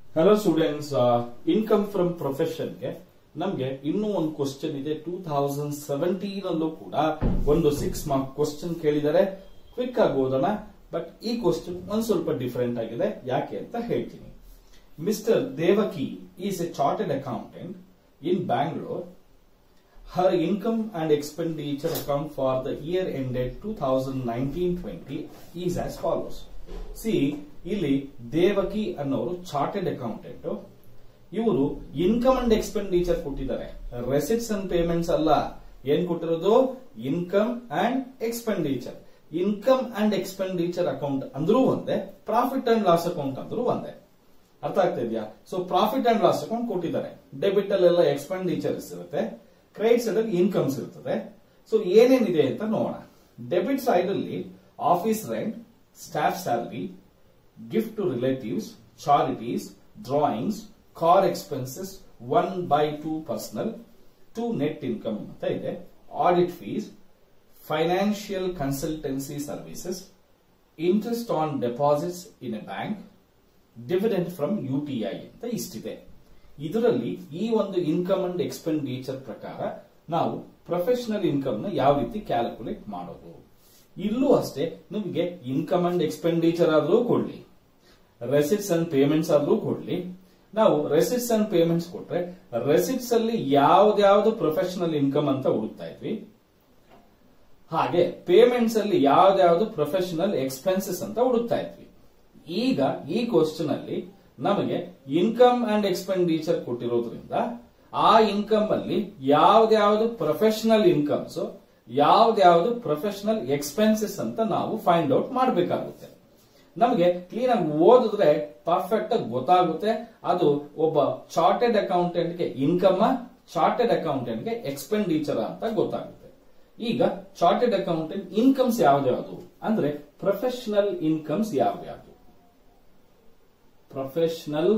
Hello students income from ಪ್ರೊಫೆಷನ್ಗೆ ನಮ್ಗೆ ಇನ್ನೂ ಒಂದು ಕ್ವಶನ್ ಇದೆ ಟೂ ಥೌಸಂಡ್ ಸೆವೆಂಟೀನ್ ಅಲ್ಲೂ ಕೂಡ ಒಂದು ಸಿಕ್ಸ್ ಮಾರ್ಕ್ ಕ್ವಶನ್ ಕೇಳಿದರೆ ಕ್ವಿಕ್ ಆಗಿ ಓದೋಣ ಬಟ್ ಈ ಕ್ವಶನ್ ಒಂದ್ ಸ್ವಲ್ಪ ಡಿಫರೆಂಟ್ ಆಗಿದೆ ಯಾಕೆ ಅಂತ ಹೇಳ್ತೀನಿ mister Devaki is a chartered accountant in Bangalore Her income and expenditure account for the year ended 2019-20 is as follows. See ಇಲ್ಲಿ ದೇವಕಿ ಅನ್ನೋರು ಚಾರ್ಟೆಡ್ ಅಕೌಂಟೆಂಟ್ ಇವರು ಇನ್ಕಮ್ ಅಂಡ್ ಎಕ್ಸ್ಪೆಂಡಿಚರ್ ಕೊಟ್ಟಿದ್ದಾರೆ ರೆಸಿಟ್ಸ್ ಅಂಡ್ ಪೇಮೆಂಟ್ಸ್ ಅಲ್ಲ ಏನ್ ಕೊಟ್ಟಿರೋದು income and expenditure income and expenditure account ಅಂದ್ರೂ ಒಂದೇ profit and loss account ಅಂದ್ರೂ ಒಂದೇ ಅರ್ಥ ಆಗ್ತಾ ಇದೆಯಾ so profit and loss account ಕೊಟ್ಟಿದ್ದಾರೆ ಡೆಬಿಟ್ ಅಲ್ಲೆಲ್ಲ ಎಕ್ಸ್ಪೆಂಡಿಚರ್ಸ್ ಇರುತ್ತೆ ಕ್ರೆಡಿಟ್ ಸೈಡ್ ಅಲ್ಲಿ ಇನ್ಕಮ್ಸ್ ಇರ್ತದೆ ಸೊ ಏನೇನಿದೆ ಅಂತ ನೋಡೋಣ ಡೆಬಿಟ್ ಸೈಡ್ ಅಲ್ಲಿ office rent staff salary gift to relatives charities drawings car expenses one by two personal to net income ಅಂತ ಇದೆ audit fees financial consultancy services interest on deposits in a bank dividend from UTI ಅಂತ ಇಷ್ಟಿದೆ ಇದರಲ್ಲಿ ಈ ಒಂದು income and expenditure ಪ್ರಕಾರ ನಾವು professional income ನ ಯಾವ ರೀತಿ ಕ್ಯಾಲ್ಕುಲೇಟ್ ಮಾಡೋದು ಇಲ್ಲೂ ಅಷ್ಟೇ ನಿಮಗೆ ಇನ್ಕಮ್ ಅಂಡ್ ಎಕ್ಸ್ಪೆಂಡಿಚರ್ ಆದ್ರೂ ಕೊಡ್ಲಿ ರೆಸಿಟ್ಸ್ ಅಂಡ್ ಪೇಮೆಂಟ್ಸ್ ಆದ್ರೂ ಕೊಡ್ಲಿ ನಾವು ರೆಸಿಟ್ಸ್ ಅಂಡ್ ಪೇಮೆಂಟ್ಸ್ ಕೊಟ್ರೆ ರೆಸಿಟ್ಸ್ ಅಲ್ಲಿ ಯಾವ್ದ್ಯಾವ್ದು ಪ್ರೊಫೆಷನಲ್ ಇನ್ಕಮ್ ಅಂತ ಹುಡುಕ್ತಾ ಇದ್ವಿ ಹಾಗೆ ಪೇಮೆಂಟ್ಸ್ ಅಲ್ಲಿ ಯಾವ್ದ್ಯಾವ್ದು ಪ್ರೊಫೆಷನಲ್ ಎಕ್ಸ್ಪೆನ್ಸಸ್ ಅಂತ ಹುಡುಕ್ತಾ ಇದ್ವಿ ಈಗ ಈ ಕ್ವಶನ್ ಅಲ್ಲಿ ನಮಗೆ ಇನ್ಕಮ್ ಅಂಡ್ ಎಕ್ಸ್ಪೆಂಡಿಚರ್ ಕೊಟ್ಟಿರೋದ್ರಿಂದ ಆ ಇನ್ಕಮ್ ಅಲ್ಲಿ ಯಾವ್ದ್ಯಾವ್ದು ಪ್ರೊಫೆಷನಲ್ ಇನ್ಕಮ್ಸ್ ಯಾವ್ದ್ಯಾವ್ದು ಪ್ರೊಫೆಷನಲ್ ಎಕ್ಸ್ಪೆನ್ಸಸ್ ಅಂತ ನಾವು ಫೈಂಡ್ ಔಟ್ ಮಾಡಬೇಕಾಗುತ್ತೆ ನಮಗೆ ಕ್ಲೀನ್ ಆಗಿ ಓದಿದ್ರೆ ಪರ್ಫೆಕ್ಟ್ ಆಗಿ ಗೊತ್ತಾಗುತ್ತೆ ಅದು ಒಬ್ಬ ಚಾರ್ಟೆಡ್ ಅಕೌಂಟೆಂಟ್ಗೆ ಇನ್ಕಮ್ ಚಾರ್ಟೆಡ್ ಅಕೌಂಟೆಂಟ್ಗೆ ಎಕ್ಸ್ಪೆಂಡಿಚರ್ ಅಂತ ಗೊತ್ತಾಗುತ್ತೆ ಈಗ ಚಾರ್ಟೆಡ್ ಅಕೌಂಟೆಂಟ್ ಇನ್ಕಮ್ಸ್ ಯಾವ್ದ್ಯಾವ್ದು ಅಂದ್ರೆ ಪ್ರೊಫೆಷನಲ್ ಇನ್ಕಮ್ಸ್ ಯಾವ್ದ್ಯಾವ್ದು ಪ್ರೊಫೆಷನಲ್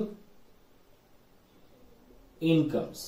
ಇನ್ಕಮ್ಸ್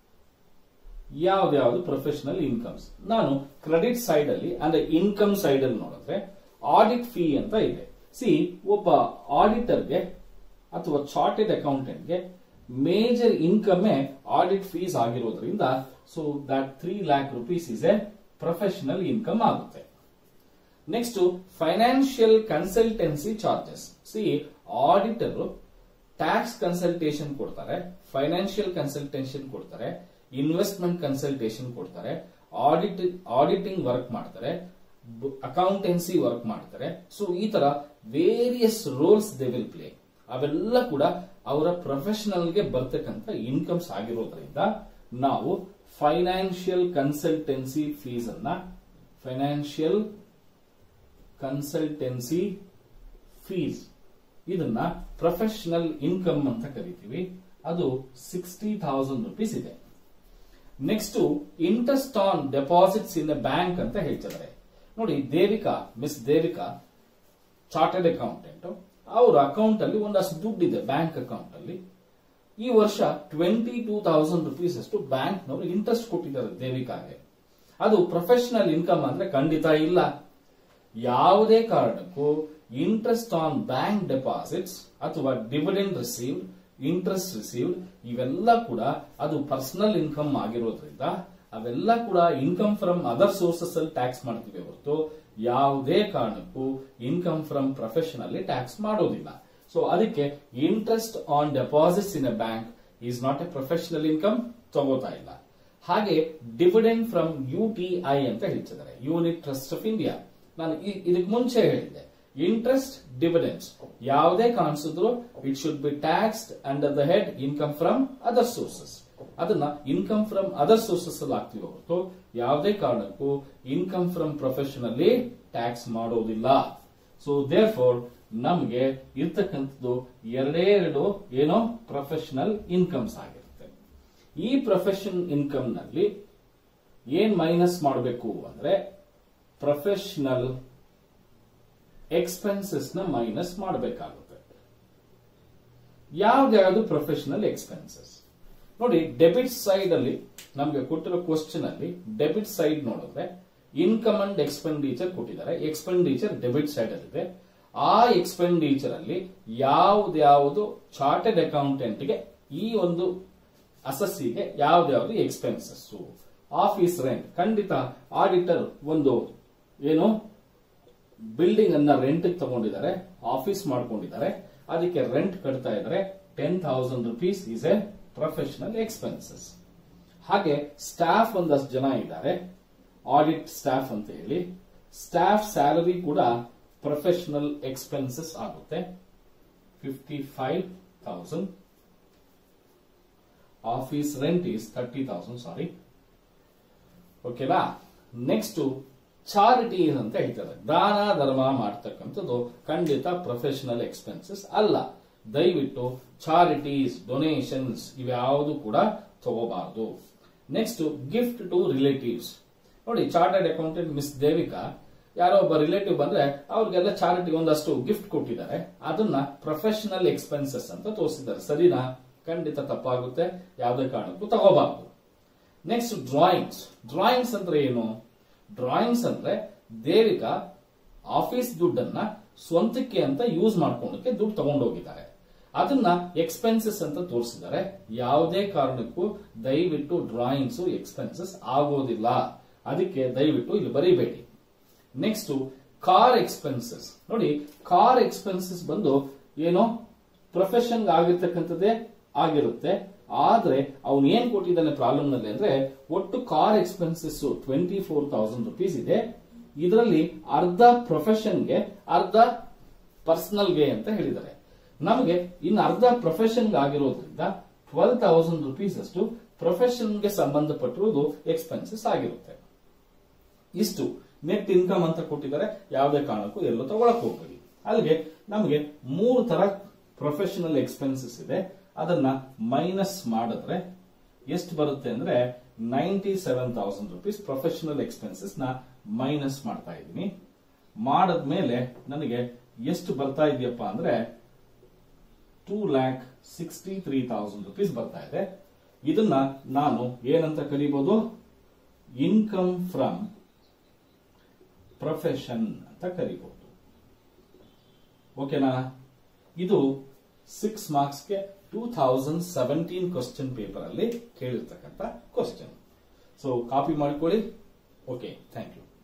ಯಾವ್ದ್ಯಾವ್ದು ಪ್ರೊಫೆಷನಲ್ ಇನ್ಕಮ್ಸ್ ನಾನು ಕ್ರೆಡಿಟ್ ಸೈಡ್ ಅಲ್ಲಿ ಅಂದ್ರೆ ಇನ್ಕಮ್ ಸೈಡ್ ಅಲ್ಲಿ ನೋಡಿದ್ರೆ ಆಡಿಟ್ ಫೀ ಅಂತ ಇದೆ ಸಿ ಒಬ್ಬ ಆಡಿಟರ್ಗೆ ಅಥವಾ ಚಾರ್ಟೆಡ್ ಅಕೌಂಟೆಂಟ್ಗೆ ಮೇಜರ್ ಇನ್ಕಮ್ ಆಡಿಟ್ ಫೀಸ್ ಆಗಿರೋದ್ರಿಂದ so that three lakh rupees is a professional income ಆಗುತ್ತೆ next financial consultancy charges see auditor tax consultation ಕೊಡ್ತಾರೆ ಫೈನಾನ್ಷಿಯಲ್ ಕನ್ಸಲ್ಟೇಷನ್ ಕೊಡ್ತಾರೆ ಇನ್ವೆಸ್ಟ್ಮೆಂಟ್ ಕನ್ಸಲ್ಟೇಷನ್ ಕೊಡ್ತಾರೆ ಆಡಿಟ್ ಆಡಿಟಿಂಗ್ ವರ್ಕ್ ಮಾಡ್ತಾರೆ ಅಕೌಂಟೆನ್ಸಿ ವರ್ಕ್ ಮಾಡ್ತಾರೆ ಸೊ ಈ ತರ various roles they will play ಅವೆಲ್ಲ ಕೂಡ ಅವರ ಪ್ರೊಫೆಷನಲ್ಗೆ ಬರ್ತಕ್ಕಂಥ ಇನ್ಕಮ್ಸ್ ಆಗಿರೋದ್ರಿಂದ ನಾವು ಫೈನಾನ್ಷಿಯಲ್ ಕನ್ಸಲ್ಟೆನ್ಸಿ ಫೀಸ್ ಅನ್ನ ಫೈನಾನ್ಷಿಯಲ್ ಕನ್ಸಲ್ಟೆನ್ಸಿ ಫೀಸ್ ಇದನ್ನ ಪ್ರೊಫೆಷನಲ್ ಇನ್ಕಮ್ ಅಂತ ಕರಿತೀವಿ ಅದು ಸಿಕ್ಸ್ಟಿ ಥೌಸಂಡ್ ರುಪೀಸ್ ಇದೆ next interest on deposits in bank ಅಂತ ಹೇಳ್ತಿದ್ದಾರೆ ನೋಡಿ Devika miss Devika chartered accountant ಅವ್ರ ಅಕೌಂಟ್ ಅಲ್ಲಿ ಒಂದಷ್ಟು ದುಡ್ಡಿದೆ ಬ್ಯಾಂಕ್ ಅಕೌಂಟ್ ಅಲ್ಲಿ ಈ ವರ್ಷ ಟ್ವೆಂಟಿ ಟೂ ತೌಸಂಡ್ ರುಪೀಸ್ ಅಷ್ಟು ಬ್ಯಾಂಕ್ ನವರು ಇಂಟ್ರೆಸ್ಟ್ ಕೊಟ್ಟಿದ್ದಾರೆ ದೇವಿಕಾಗೆ ಅದು ಪ್ರೊಫೆಷನಲ್ ಇನ್ಕಮ್ ಅಂದ್ರೆ ಖಂಡಿತ ಇಲ್ಲ ಯಾವುದೇ ಕಾರಣಕ್ಕೂ ಇಂಟ್ರೆಸ್ಟ್ ಆನ್ ಬ್ಯಾಂಕ್ ಡೆಪಾಸಿಟ್ಸ್ ಅಥವಾ ಡಿವಿಡೆಂಡ್ ರಿಸೀವ್ಡ್ ಇಂಟ್ರೆಸ್ಟ್ ರಿಸೀವ್ಡ್ ಇವೆಲ್ಲ ಕೂಡ ಅದು ಪರ್ಸನಲ್ ಇನ್ಕಮ್ ಆಗಿರೋದ್ರಿಂದ ಅವೆಲ್ಲ ಕೂಡ ಇನ್ಕಮ್ ಫ್ರಮ್ ಅದರ್ ಸೋರ್ಸಸ್ ಅಲ್ಲಿ ಟ್ಯಾಕ್ಸ್ ಮಾಡ್ತೀವಿ ಹೊರತು ಯಾವುದೇ ಕಾರಣಕ್ಕೂ ಇನ್ಕಮ್ ಫ್ರಮ್ ಪ್ರೊಫೆಷನ್ ಅಲ್ಲಿ ಟ್ಯಾಕ್ಸ್ ಮಾಡೋದಿಲ್ಲ ಸೊ ಅದಕ್ಕೆ interest on deposits in a bank is not a professional income ತಗೋತಾ ಇಲ್ಲ ಹಾಗೆ dividend from U T I ಅಂತ ಹೇಳ್ತಿದ್ದಾರೆ ಯೂನಿಟ್ ಟ್ರಸ್ಟ್ ಆಫ್ ಇಂಡಿಯಾ ನಾನು ಇದಕ್ಕೆ ಮುಂಚೆ ಹೇಳಿದ್ದೆ ಇಂಟ್ರೆಸ್ಟ್ ಡಿವಿಡೆಂಡ್ಸ್ ಯಾವುದೇ ಕಾಣಿಸಿದ್ರು it should be taxed under the head income from other sources ಅದನ್ನ ಇನ್ಕಮ್ ಫ್ರಮ್ ಅದರ್ ಸೋರ್ಸಸ್ ಅಲ್ಲಿ ಹಾಕ್ತಿವಿ ಹೊರತು ಯಾವುದೇ ಕಾರಣಕ್ಕೂ ಇನ್ಕಮ್ ಫ್ರಮ್ ಪ್ರೊಫೆಷನ್ ಅಲ್ಲಿ ಟ್ಯಾಕ್ಸ್ ಮಾಡೋದಿಲ್ಲ ಸೊ ದೇರ್ ಫೋರ್ ನಮಗೆ ಇರ್ತಕ್ಕಂಥದ್ದು ಎರಡೇ ಎರಡು ಏನೋ ಪ್ರೊಫೆಷನಲ್ ಇನ್ಕಮ್ಸ್ ಆಗಿರುತ್ತೆ ಈ ಪ್ರೊಫೆಷನ್ ಇನ್ಕಮ್ ನಲ್ಲಿ ಏನ್ ಮೈನಸ್ ಮಾಡಬೇಕು ಅಂದ್ರೆ ಪ್ರೊಫೆಷನಲ್ ಎಕ್ಸ್ಪೆನ್ಸಸ್ ನ ಮೈನಸ್ ಮಾಡಬೇಕಾಗುತ್ತೆ ಯಾವ್ದ್ಯಾವ್ದು ಪ್ರೊಫೆಷನಲ್ ಎಕ್ಸ್ಪೆನ್ಸಸ್ ನೋಡಿ ಡೆಬಿಟ್ ಸೈಡ್ ಅಲ್ಲಿ ನಮಗೆ ಕೊಟ್ಟಿರೋ ಕ್ವಶನ್ ಅಲ್ಲಿ ಡೆಬಿಟ್ ಸೈಡ್ ನೋಡಿದ್ರೆ ಇನ್ಕಮ್ ಅಂಡ್ ಎಕ್ಸ್ಪೆಂಡಿಚರ್ ಕೊಟ್ಟಿದ್ದಾರೆ ಎಕ್ಸ್ಪೆಂಡಿಚರ್ ಡೆಬಿಟ್ ಸೈಡ್ ಅಲ್ಲಿ ಇದೆ ಆ ಎಕ್ಸ್ಪೆಂಡಿಚರ್ ಅಲ್ಲಿ ಯಾವ್ದ್ಯಾವುದು ಚಾರ್ಟೆಡ್ ಅಕೌಂಟೆಂಟ್ಗೆ ಈ ಒಂದು ಅಸಸ್ಸಿಗೆ ಯಾವ್ದ್ಯಾವ್ದು ಎಕ್ಸ್ಪೆನ್ಸಸ್ ಆಫೀಸ್ ರೆಂಟ್ ಖಂಡಿತ ಆಡಿಟರ್ ಒಂದು ಏನು ಬಿಲ್ಡಿಂಗ್ ಅನ್ನ ರೆಂಟ್ ತಗೊಂಡಿದ್ದಾರೆ ಆಫೀಸ್ ಮಾಡ್ಕೊಂಡಿದ್ದಾರೆ ಅದಕ್ಕೆ ರೆಂಟ್ ಕಟ್ತಾ ಇದ್ದಾರೆ ten thousand rupees is a professional expenses ಹಾಗೆ ಸ್ಟಾಫ್ ಒಂದಷ್ಟು ಜನ ಇದ್ದಾರೆ ಆಡಿಟ್ ಸ್ಟಾಫ್ ಅಂತ ಹೇಳಿ ಸ್ಟಾಫ್ ಸ್ಯಾಲರಿ ಕೂಡ ಪ್ರೊಫೆಷನಲ್ ಎಕ್ಸ್ಪೆನ್ಸಸ್ ಆಗುತ್ತೆ fifty five thousand office rent is thirty thousand sorry ಓಕೆನಾ ನೆಕ್ಸ್ಟ್ ಚಾರಿಟೀಸ್ ಅಂತ ಹೇಳ್ತಾರೆ ದಾನ ಧರ್ಮ ಮಾಡ್ತಕ್ಕಂಥದ್ದು ಖಂಡಿತ ಪ್ರೊಫೆಷನಲ್ ಎಕ್ಸ್ಪೆನ್ಸಸ್ ಅಲ್ಲ ದಯವಿಟ್ಟು ಚಾರಿಟೀಸ್ ಡೊನೇಷನ್ಸ್ ಇವ್ಯಾವುದು ಕೂಡ ತಗೋಬಾರ್ದು ನೆಕ್ಸ್ಟ್ ಗಿಫ್ಟ್ ಟು ರಿಲೇಟಿವ್ಸ್ ನೋಡಿ ಚಾರ್ಟರ್ಡ್ ಅಕೌಂಟೆಂಟ್ ಮಿಸ್ ದೇವಿಕಾ ಯಾರೋ ಒಬ್ಬ ರಿಲೇಟಿವ್ ಬಂದ್ರೆ ಅವ್ರಿಗೆಲ್ಲ ಚಾರಿಟಿ ಒಂದಷ್ಟು ಗಿಫ್ಟ್ ಕೊಟ್ಟಿದ್ದಾರೆ ಅದನ್ನ ಪ್ರೊಫೆಷನಲ್ ಎಕ್ಸ್ಪೆನ್ಸಸ್ ಅಂತ ತೋರಿಸಿದ್ದಾರೆ ಸರಿನಾ ಖಂಡಿತ ತಪ್ಪಾಗುತ್ತೆ ಯಾವುದೇ ಕಾರಣಕ್ಕೂ ತಗೋಬಾರ್ದು ನೆಕ್ಸ್ಟ್ ಡ್ರಾಯಿಂಗ್ಸ್ ಡ್ರಾಯಿಂಗ್ಸ್ ಅಂದ್ರೆ ಏನು ಡ್ರಾಯಿಂಗ್ಸ್ ಅಂದ್ರೆ ದೇವಿಕಾ ಆಫೀಸ್ ದುಡ್ಡನ್ನ ಸ್ವಂತಕ್ಕೆ ಅಂತ ಯೂಸ್ ಮಾಡ್ಕೊಂಡಕ್ಕೆ ದುಡ್ಡು ತಗೊಂಡೋಗಿದ್ದಾರೆ ಅದನ್ನ ಎಕ್ಸ್ಪೆನ್ಸಸ್ ಅಂತ ತೋರಿಸಿದ್ದಾರೆ ಯಾವುದೇ ಕಾರಣಕ್ಕೂ ದಯವಿಟ್ಟು ಡ್ರಾಯಿಂಗ್ಸ್ ಎಕ್ಸ್ಪೆನ್ಸಸ್ ಆಗೋದಿಲ್ಲ ಅದಕ್ಕೆ ದಯವಿಟ್ಟು ಇಲ್ಲಿ ಬರೀಬೇಡಿ ನೆಕ್ಸ್ಟ್ ಕಾರ್ ಎಕ್ಸ್ಪೆನ್ಸಸ್ ನೋಡಿ ಕಾರ್ ಎಕ್ಸ್ಪೆನ್ಸಸ್ ಬಂದು ಏನೋ ಪ್ರೊಫೆಷನ್ ಆಗಿರ್ತಕ್ಕಂಥದ್ದೇ ಆಗಿರುತ್ತೆ ಆದ್ರೆ ಅವನು ಏನ್ ಕೊಟ್ಟಿದ್ದಾನೆ ಪ್ರಾಬ್ಲಮ್ ನಲ್ಲಿ ಅಂದ್ರೆ ಒಟ್ಟು car expenses twenty four thousand rupees ಇದೆ ಇದರಲ್ಲಿ ಅರ್ಧ ಪ್ರೊಫೆಷನ್ಗೆ ಅರ್ಧ ಪರ್ಸನಲ್ಗೆ ಅಂತ ಹೇಳಿದ್ದಾರೆ ನಮಗೆ ಇನ್ನು ಅರ್ಧ ಪ್ರೊಫೆಷನ್ ಆಗಿರೋದ್ರಿಂದ ಟ್ವೆಲ್ ತೌಸಂಡ್ ರುಪೀಸ್ ಅಷ್ಟು ಪ್ರೊಫೆಷನ್ಗೆ ಸಂಬಂಧಪಟ್ಟಿರುವುದು ಎಕ್ಸ್ಪೆನ್ಸಸ್ ಆಗಿರುತ್ತೆ ಇಷ್ಟು ನೆಟ್ ಇನ್ಕಮ್ ಅಂತ ಕೊಟ್ಟಿದ್ದಾರೆ ಯಾವುದೇ ಕಾರಣಕ್ಕೂ ಎಲ್ಲೂ ತಗೊಳಕ್ ಹೋಗ್ಬೇಡಿ ಅಲ್ಲಿಗೆ ನಮಗೆ ಮೂರು ತರ ಪ್ರೊಫೆಷನಲ್ ಎಕ್ಸ್ಪೆನ್ಸಸ್ ಇದೆ ಅದನ್ನ ಮೈನಸ್ ಮಾಡಿದ್ರೆ ಎಷ್ಟು ಬರುತ್ತೆ ಅಂದ್ರೆ ninety seven thousand rupees professional expenses ನ ಮೈನಸ್ ಮಾಡ್ತಾ ಇದ್ದೀನಿ ಮಾಡದ್ಮೇಲೆ ನನಗೆ ಎಷ್ಟು ಬರ್ತಾ ಇದೆಯಪ್ಪ ಅಂದ್ರೆ two lakh sixty three thousand rupees ಬರ್ತಾ ಇದೆ ಇದನ್ನ ನಾನು ಏನಂತ ಕರಿಬಹುದು ಇನ್ಕಮ್ ಫ್ರಮ್ ಪ್ರೊಫೆಷನ್ ಅಂತ ಕರಿಬಹುದು ಓಕೆನಾ ಇದು ಸಿಕ್ಸ್ ಮಾರ್ಕ್ಸ್ಗೆ two thousand seventeen question paper ಅಲ್ಲಿ ಕೇಳಿರ್ತಕ್ಕಂಥ ಕ್ವಶನ್ ಸೊ ಕಾಪಿ ಮಾಡ್ಕೊಳ್ಳಿ ಓಕೆ ಥ್ಯಾಂಕ್ ಯು